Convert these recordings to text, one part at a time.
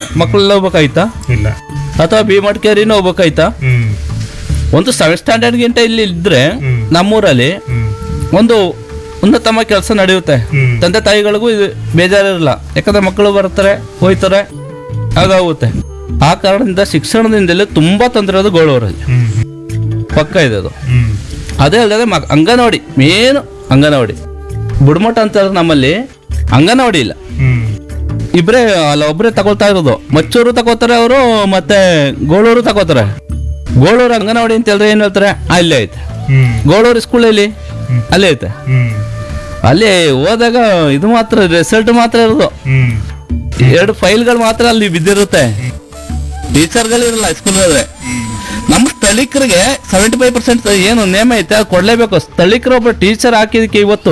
ಮಕ್ಕಳೆಲ್ಲ ಹೋಗ್ಬೇಕಾಯ್ತಾ ಇಲ್ಲ ಅಥವಾ ಬಿ ಮಡಿಕೇರಿನೂ ಹೋಗ್ಬೇಕಾಯ್ತಾ ಹ್ಮ್ ಒಂದು ಸೆವೆನ್ ಸ್ಟ್ಯಾಂಡರ್ಡ್ ಗಿಂತ ಇಲ್ಲಿ ಇದ್ರೆ ಹ್ಮ್. ನಮ್ಮೂರಲ್ಲಿ ಹ್ಮ್ ಒಂದು ಉನ್ನತಮ ಕೆಲಸ ನಡೆಯುತ್ತೆ ಹ್ಮ್. ತಂದೆ ತಾಯಿಗಳಿಗೂ ಇದು ಬೇಜಾರಿರಲ್ಲ ಯಾಕಂದ್ರೆ ಮಕ್ಕಳು ಬರ್ತಾರೆ ಹೋಯ್ತಾರೆ ಹಾಗಾಗುತ್ತೆ ಆ ಕಾರಣದಿಂದ ಶಿಕ್ಷಣದಿಂದಲೇ ತುಂಬಾ ತೊಂದರೆ ಅದು ಗೋಳೂರಲ್ಲಿ ಹ್ಮ್ ಪಕ್ಕ ಇದೆ ಅದು ಹ್ಮ್ ಅದೇ ಅಲ್ಲದೆ ಮಕ್ ಅಂಗನವಾಡಿ ಮೇನು ಅಂಗನವಾಡಿ ಬುಡಮಠ ಅಂತ ಹೇಳಿದ್ರೆ ನಮ್ಮಲ್ಲಿ ಅಂಗನವಾಡಿ ಇಲ್ಲ ಹ್ಮ್ ಇಬ್ಬರೇ ಅಲ್ಲ ಒಬ್ಬರೇ ತಗೊಳ್ತಾ ಇರೋದು ಮಚ್ಚೂರು ತಗೋತಾರೆ ಅವರು ಮತ್ತೆ ಗೋಳೂರು ತಗೋತಾರೆ ಗೋಳೂರು ಅಂಗನವಾಡಿ ಅಂತ ಹೇಳಿದ್ರೆ ಏನು ಹೇಳ್ತಾರೆ ಆ, ಇಲ್ಲೇ ಐತೆ ಹ್ಮ್ ಗೋಳೂರು ಸ್ಕೂಲಲ್ಲಿ ಅಲ್ಲೇ ಐತೆ ಹ್ಮ್ ಅಲ್ಲಿ ಹೋದಾಗ ಇದು ಮಾತ್ರ ರಿಸಲ್ಟ್ ಮಾತ್ರ ಇರೋದು ಹ್ಮ್ ಎರಡು ಫೈಲ್ಗಳು ಮಾತ್ರ ಅಲ್ಲಿ ಬಿದ್ದಿರುತ್ತೆ ಟೀಚರ್ಗಳಿರಲ್ಲ ಸ್ಕೂಲ್ ನಮ್ಮ ಸ್ಥಳೀಕರಿಗೆ ಸೆವೆಂಟಿ ಫೈವ್ ಪರ್ಸೆಂಟ್ ಏನು ನೇಮ ಐತೆ ಅದು ಕೊಡ್ಲೇಬೇಕು ಸ್ಥಳೀಕರು ಒಬ್ಬ ಟೀಚರ್ ಹಾಕಿದಕ್ಕೆ ಇವತ್ತು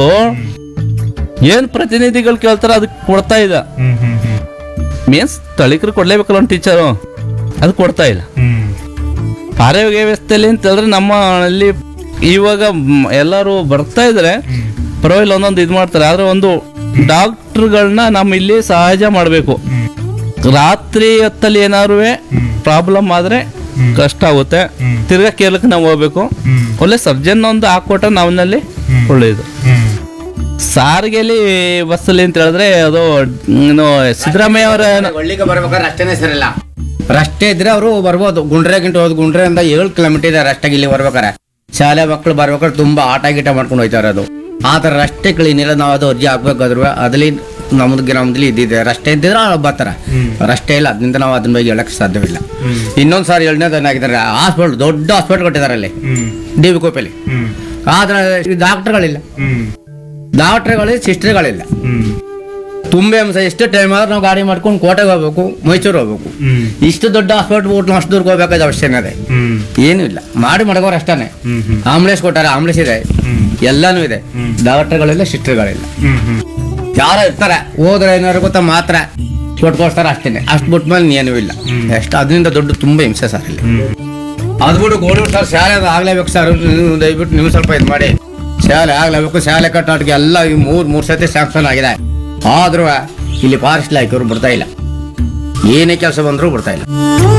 ಏನ್ ಪ್ರತಿನಿಧಿಗಳು ಕೇಳ್ತಾರ ಅದಕ್ಕೆ ಕೊಡ್ತಾ ಇಲ್ಲ ಹ್ಮ್ ಹ್ಮ್ ಹ್ಮ್ ಮೀನ್ಸ್ ಸ್ಥಳೀಕರು ಕೊಡ್ಲೇಬೇಕಲ್ಲ ಒಂದು ಟೀಚರು ಅದು ಕೊಡ್ತಾ ಇಲ್ಲ ಹ್ಮ್ ಆರೋಗ್ಯ ವ್ಯವಸ್ಥೆಯಲ್ಲಿ ಅಂತ ಹೇಳಿದ್ರೆ ನಮ್ಮಲ್ಲಿ ಇವಾಗ ಮ್- ಎಲ್ಲರೂ ಬರ್ತಾ ಇದ್ರೆ ಪರವಾಗಿಲ್ಲ ಒಂದೊಂದು ಇದು ಮಾಡ್ತಾರೆ ಆದ್ರೆ ಒಂದು ಡಾಕ್ಟರ್ಗಳನ್ನ ನಮ್ಮ ಇಲ್ಲಿ ಸಹಜ ಮಾಡಬೇಕು ರಾತ್ರಿ ಹೊತ್ತಲ್ಲಿ ಏನಾದ್ರು ಪ್ರಾಬ್ಲಮ್ ಆದ್ರೆ ಕಷ್ಟ ಆಗುತ್ತೆ ಹ್ಮ್. ತಿರ್ಗಾ ಕೇರಳಕ್ಕೆ ನಾವು ಹೋಗ್ಬೇಕು ಹ್ಮ್ ಒಳ್ಳೆ ಸರ್ಜನ್ ಒಂದು ಹಾಕೊಟ್ರೆ ನಮ್ಮಲ್ಲಿ ಒಳ್ಳೇದು ಹ್ಮ್ ಸಾರಿಗೆಲಿ ಬಸ್ಸಲ್ಲಿ ಅಂತ ಹೇಳಿದ್ರೆ ಅದು ಏನು ಸಿದ್ದರಾಮಯ್ಯ ಅವರ ಒಳ್ಳಿಗೆ ಬರ್ಬೇಕಾದ್ರೆ ರಸ್ತೆನೇ ಸರಿಲ್ಲ ರಸ್ತೆ ಇದ್ರೆ ಅವರು ಬರ್ಬೋದು ಗುಂಡ್ರೆ ಗಿಂಟ ಹೋದ್ ಗುಂಡ್ರೆಯಿಂದ ಏಳು ಕಿಲೋಮೀಟರ್ ಇದೆ ರಸ್ತೆಗೆ ಇಲ್ಲಿ ಬರ್ಬೇಕಾರೆ ಶಾಲೆ ಮಕ್ಕಳು ಬರ್ಬೇಕಾದ್ರೆ ತುಂಬಾ ಆಟ ಗೀಟ ಮಾಡ್ಕೊಂಡು ಹೋಯ್ತಾರೆ ಅದು ಆ ಥರ ರಸ್ತೆ ಕ್ಲೀನ್ ಇಲ್ಲ ನಾವು ಅದು ಅರ್ಜಿ ಹಾಕ್ಬೇಕಾದ್ರು ಅದ್ರಲ್ಲಿ ನಮ್ದು ಗ್ರಾಮದಲ್ಲಿ ಇದ್ದಿದೆ ರಸ್ತೆ ಇದ್ದಿದ್ರೆ ಅವ್ರು ಬರ್ತಾರೆ ರಸ್ತೆ ಇಲ್ಲ ಅದರಿಂದ ನಾವು ಅದನ್ನ ಬಗ್ಗೆ ಹೇಳಕ್ ಸಾಧ್ಯವಿಲ್ಲ ಇನ್ನೊಂದು ಸಾರಿ ಎರಡನೇದು ಏನಾಗಿದ್ದಾರೆ ಹಾಸ್ಪಿಟಲ್ ದೊಡ್ಡ ಹಾಸ್ಪಿಟಲ್ ಕೊಟ್ಟಿದ್ದಾರೆ ಅಲ್ಲಿ ಹ್ಮ್ ಡಿ ವಿ ಕೋಪಲ್ಲಿ ಹ್ಮ್ ಆದ್ರೆ ಡಾಕ್ಟರ್ಗಳಿಲ್ಲ ಹ್ಮ್ ಡಾಕ್ಟರ್ಗಳಿಲ್ಲ ಸಿಸ್ಟರ್ಗಳಿಲ್ಲ ಹ್ಮ್ ತುಂಬೆ ಅಂಶ ಎಷ್ಟು ಟೈಮ್ ಆದ್ರೆ ನಾವು ಗಾಡಿ ಮಾಡ್ಕೊಂಡು ಕೋಟೆಗೆ ಹೋಗ್ಬೇಕು ಮೈಸೂರು ಹೋಗ್ಬೇಕು ಹ್ಮ್ ಇಷ್ಟು ದೊಡ್ಡ ಹಾಸ್ಪಿಟಲ್ ಊಟ ಅಷ್ಟು ದೂರ ಹೋಗ್ಬೇಕಾದ ಅವಶ್ಯಕತೆ ಇದೆ ಹ್ಮ್ ಏನೂ ಇಲ್ಲ ಮಾಡಿ ಮಡಗೋರು ಅಷ್ಟೇ ಹ್ಮ್ ಹ್ಮ್ ಆಂಬುಲೆನ್ಸ್ ಕೊಟ್ಟಾರೆ ಆಂಬುಲೆನ್ಸ್ ಇದೆ ಹ್ಮ್ ಎಲ್ಲಾನು ಇದೆ ಹ್ಮ್. ಡಾಕ್ಟರ್ಗಳಿಲ್ಲ ಸಿಸ್ಟರ್ಗಳಿಲ್ಲ ಹ್ಮ್ ಹ್ಮ್ ಯಾರೋ ಇರ್ತಾರೆ ಹೋದ್ರೆ ಏನಾರು ಗೊತ್ತಾ ಮಾತ್ರ ಕೊಟ್ಕೊಳ್ತಾರೆ ಅಷ್ಟೇನೆ ಅಷ್ಟು ಬಿಟ್ಮೇಲೆ ಏನೂ ಇಲ್ಲ ಎಷ್ಟು ಅದರಿಂದ ದೊಡ್ಡ ತುಂಬ ಹಿಂಸೆ ಸರ್ ಇಲ್ಲಿ ಹ್ಮ್ ಅದು ಬಿಟ್ಟು ಗೋಡೂರು ಸರ್ ಶಾಲೆ ಅದು ಆಗ್ಲೇಬೇಕು ಸರ್ ನೀವು ದಯವಿಟ್ಟು ನೀವು ಸ್ವಲ್ಪ ಇದು ಮಾಡಿ ಶಾಲೆ ಆಗ್ಲೇಬೇಕು ಶಾಲೆ ಕಟ್ಟೋಟಿಗೆ ಎಲ್ಲ ಈ ಮೂರು ಮೂರು ಸತಿ ಸ್ಯಾಂಕ್ಷನ್ ಆಗಿದೆ ಆದ್ರೂ ಇಲ್ಲಿ ಫಾರೆಸ್ಟ್ ಇಲಾಖೆಯವರು ಬಿಡ್ತಾ ಇಲ್ಲ ಏನೇ ಕೆಲಸ ಬಂದರೂ ಬಿಡ್ತಾ ಇಲ್ಲ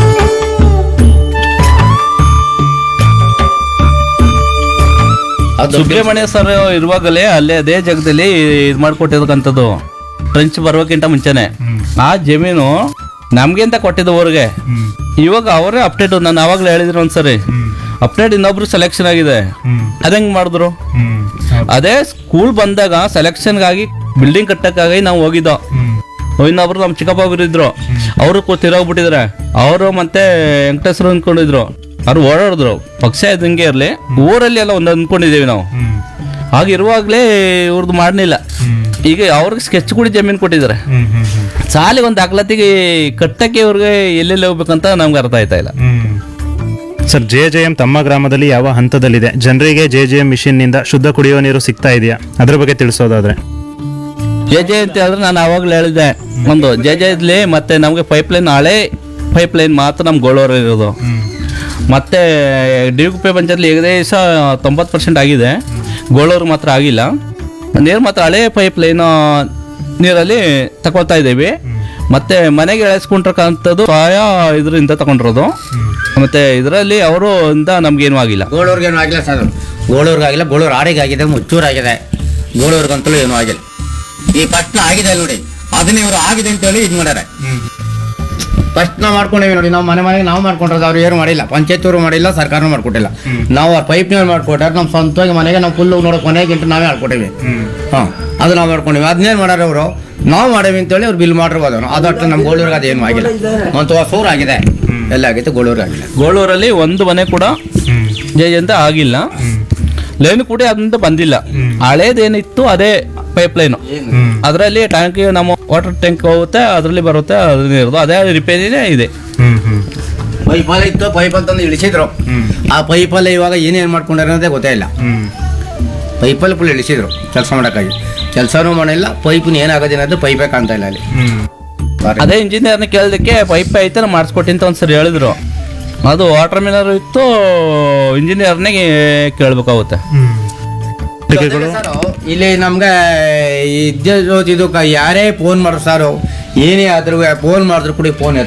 ಅದು ದೊಡ್ಡ ಸುಬ್ರಹ್ಮಣ್ಯ ಸರ್ ಇರುವಾಗಲೇ ಅಲ್ಲೇ ಅದೇ ಜಾಗದಲ್ಲಿ ಇದು ಮಾಡ್ಕೊಟ್ಟಿರ್ತಕ್ಕಂಥದ್ದು ಟ್ರೆಂಚ್ ಬರೋಕ್ಕಿಂತ ಮುಂಚೆನೆ ಆ ಜಮೀನು ನಮ್ಗೆ ಅಂತ ಕೊಟ್ಟಿದ್ದು ಊರಿಗೆ ಹ್ಮ್ ಇವಾಗ ಅವರೇ ಅಪ್ಡೇಟ್ ನಾನು ಅವಾಗಲೇ ಹೇಳಿದ್ರು ಒಂದ್ಸರಿ ಹ್ಮ್ ಅಪ್ಡೇಟ್ ಇನ್ನೊಬ್ರು ಸೆಲೆಕ್ಷನ್ ಆಗಿದೆ ಹ್ಮ್ ಅದಂಗ್ ಮಾಡಿದ್ರು ಹ್ಮ್ ಹೌದು. ಅದೇ ಸ್ಕೂಲ್ ಬಂದಾಗ ಸೆಲೆಕ್ಷನ್ಗಾಗಿ ಬಿಲ್ಡಿಂಗ್ ಕಟ್ಟಕ್ಕಾಗಿ ನಾವು ಹೋಗಿದ್ದೋ ಹ್ಮ್ ಇನ್ನೊಬ್ರು ನಮ್ಮ ಚಿಕ್ಕಪ್ಪ ಒಬ್ರು ಇದ್ರು ಅವರು ತಿರೋಗ್ಬಿಟ್ಟಿದ್ರೆ ಅವರು ಮತ್ತೆ ವೆಂಕಟೇಶ್ವರ ಅಂದ್ಕೊಂಡಿದ್ರು ಅವ್ರು ಓಡಾಡಿದ್ರು ಪಕ್ಷ ಇದ್ದಂಗೆ ಇರಲಿ ಊರಲ್ಲಿ ಎಲ್ಲ ಒಂದು ಅಂದ್ಕೊಂಡಿದ್ದೀವಿ ನಾವು ಹ್ಮ್ ಹಾಗಿರುವಾಗಲೇ ಇವ್ರದ್ದು ಮಾಡಲಿಲ್ಲ ಹ್ಮ್ ಈಗ ಅವ್ರಿಗೆ ಸ್ಕೆಚ್ ಕೂಡ ಜಮೀನು ಕೊಟ್ಟಿದ್ದಾರೆ ಹ್ಮ್ ಹ್ಮ್ ಹ್ಮ್ ಸಾಲಿಗೆ ಒಂದು ದಾಖಲಾತಿಗೆ ಕಟ್ಟಕ್ಕೆ ಇವ್ರಿಗೆ ಎಲ್ಲೆಲ್ಲಿ ಹೋಗ್ಬೇಕಂತ ನಮ್ಗೆ ಅರ್ಥ ಆಯ್ತಾ ಇಲ್ಲ ಹ್ಮ್ ಸರ್ ಜೆ ಜೆ ಎಂ ತಮ್ಮ ಗ್ರಾಮದಲ್ಲಿ ಯಾವ ಹಂತದಲ್ಲಿದೆ ಜನರಿಗೆ ಜೆ ಜೆ ಎಂ ಮಿಷನ್ನಿಂದ ಶುದ್ಧ ಕುಡಿಯುವ ನೀರು ಸಿಗ್ತಾ ಇದೆಯಾ ಅದ್ರ ಬಗ್ಗೆ ತಿಳಿಸೋದಾದ್ರೆ ಜೆ ಜೆ ಅಂತ ಹೇಳಿದ್ರೆ ನಾನು ಆವಾಗಲೇ ಹೇಳಿದ್ದೆ ಒಂದು ಜೆ ಜೆ ಇದ್ಲಿ ಮತ್ತೆ ನಮಗೆ ಪೈಪ್ ಲೈನ್ ಹಳೆ ಪೈಪ್ ಲೈನ್ ಮಾತ್ರ ನಮ್ಮ ಗೋಳೂರು ಇರೋದು ಮತ್ತೆ ಡಿ ಕುಪ್ಪೆ ಪಂಚಾಯತ್ಲಿ ಏಕದೇಶ ತೊಂಬತ್ತು ಪರ್ಸೆಂಟ್ ಆಗಿದೆ ಗೋಳೂರು ಮಾತ್ರ ಆಗಿಲ್ಲ ನೀರು ಮಾತ್ರ ಹಳೆ ಪೈಪ್ ಲೈನ್ ನೀರಲ್ಲಿ ತಗೊಳ್ತಾ ಇದ್ದೀವಿ ಮತ್ತೆ ಮನೆಗೆ ಎಳೆಸ್ಕೊಂಡಿರ್ತಕ್ಕಂಥದ್ದು ಸಹಾಯ ಇದರಿಂದ ತಗೊಂಡಿರೋದು ಮತ್ತೆ ಇದರಲ್ಲಿ ಅವರು ಇಂದ ನಮ್ಗೇನು ಆಗಿಲ್ಲ ಗೋಳೂರ್ಗೆ ಏನೂ ಆಗಿಲ್ಲ ಸರ್ ಗೋಳೂರ್ಗೆ ಆಗಿಲ್ಲ ಗೋಳೂರು ಆಡಿಗೆ ಆಗಿದೆ ಮುಚ್ಚೂರಾಗಿದೆ ಗೋಳೂರ್ಗಂತಲೂ ಏನೂ ಆಗಿಲ್ಲ ಈ ಫಸ್ಟ್ ಆಗಿದೆ ನೋಡಿ ಅದನ್ನ ಇವರು ಆಗಿದೆ ಅಂತೇಳಿ ಇದು ಮಾಡ್ಯಾರೆ ಫಸ್ಟ್ ನಾವು ಮಾಡ್ಕೊಂಡೇವಿ ನೋಡಿ ನಾವು ಮನೆ ಮನೆಗೆ ನಾವು ಮಾಡ್ಕೊಂಡ್ರೆ ಅವ್ರು ಏನು ಮಾಡಿಲ್ಲ ಪಂಚಾಯತ್ ಮಾಡಿಲ್ಲ ಸರ್ಕಾರನೂ ಮಾಡ್ಕೊಟ್ಟಿಲ್ಲ ನಾವು ಆ ಪೈಪ್ ನೀರು ಮಾಡ್ಕೊಟ್ಟಾರೆ ನಮ್ಮ ಸ್ವಂತವಾಗಿ ಮನೆಗೆ ನಾವು ಫುಲ್ ನೋಡೋ ಕೊನೆಗೆ ಗಂಟೆ ನಾವೇ ಆಡ್ಕೊಟ್ಟೇವಿ ಹಾಂ ಅದು ನಾವು ಮಾಡ್ಕೊಂಡಿವಿ ಅದನ್ನೇನು ಮಾಡ್ಯಾರ ಅವರು ನಾವು ಮಾಡೇವಿ ಅಂತೇಳಿ ಅವ್ರು ಬಿಲ್ ಮಾಡಿರ್ಬೋದು ಅವ್ರು. ಅದು ಅಷ್ಟು ನಮ್ಮ ಗೋಳೂರ್ಗೆ ಅದೇನು ಆಗಿಲ್ಲ ಒಂದು ಹೊಸೂರು ಆಗಿದೆ ಎಲ್ಲ ಆಗೈತೆ ಗೋಳೂರ್ಗೆ ಆಗಿಲ್ಲ ಗೋಳೂರಲ್ಲಿ ಒಂದು ಮನೆ ಕೂಡ ಜೆ ಅಂತ ಆಗಿಲ್ಲ ಲೈನ್ ಕೂಡ ಅದರಿಂದ ಬಂದಿಲ್ಲ ಹಳೇದೇನಿತ್ತು ಅದೇ ಪೈಪ್ ಲೈನ್ ಅದರಲ್ಲಿ ಟ್ಯಾಂಕ್ ನಮ್ಮ ವಾಟರ್ ಟ್ಯಾಂಕ್ ಹೋಗುತ್ತೆ ಅದರಲ್ಲಿ ಬರುತ್ತೆ ಅದ್ರಲ್ಲಿ ಇರೋದು ಅದೇ ರಿಪೇರಿನೇ ಇದೆ ಹ್ಮ್ ಹ್ಮ್ ಪೈಪಲ್ಲಿ ಇತ್ತು ಪೈಪ್ ಅಂತಂದು ಇಳಿಸಿದ್ರು ಆ ಪೈಪಲ್ಲಿ ಇವಾಗ ಏನೇನು ಮಾಡ್ಕೊಂಡಾರೆ ಅನ್ನೋದೇ ಗೊತ್ತೇ ಇಲ್ಲ ಹ್ಮ್ ಪೈಪಲ್ಲಿ ಫುಲ್ ಇಳಿಸಿದ್ರು ಕೆಲಸ ಮಾಡೋಕ್ಕಾಗಿ ಕೆಲಸನೂ ಮಾಡಿಲ್ಲ ಪೈಪಿನ ಏನಾಗೋದಿಲ್ಲ ಅದು ಪೈಪೇ ಕಾಣ್ತಾ ಇಲ್ಲ ಅಲ್ಲಿ ಹ್ಮ್ ಬಾರಿ. ಅದೇ ಇಂಜಿನಿಯರ್ನ ಕೇಳೋದಕ್ಕೆ ಪೈಪ್ ಐತೆ ನಾವು ಮಾಡಿಸ್ಕೊಟ್ಟಿ ಅಂತ ಒಂದ್ಸರಿ ಹೇಳಿದ್ರು ಅದು ವಾಟರ್ ಮಿನರ್ ಇತ್ತು ಇಂಜಿನಿಯರ್ನೇ ಕೇಳಬೇಕಾಗುತ್ತೆ ಹ್ಮ್ ಜೊತೆಗೆ ಸರ್, ಇಲ್ಲಿ ನಮ್ಗೆ ಇದ್ದ ಇದು ಯಾರೇ ಫೋನ್ ಮಾಡ್ರು ಸಾರು ಏನೇ ಆದ್ರೂ ಫೋನ್ ಮಾಡಿದ್ರು ಕೂಡ ಫೋನ್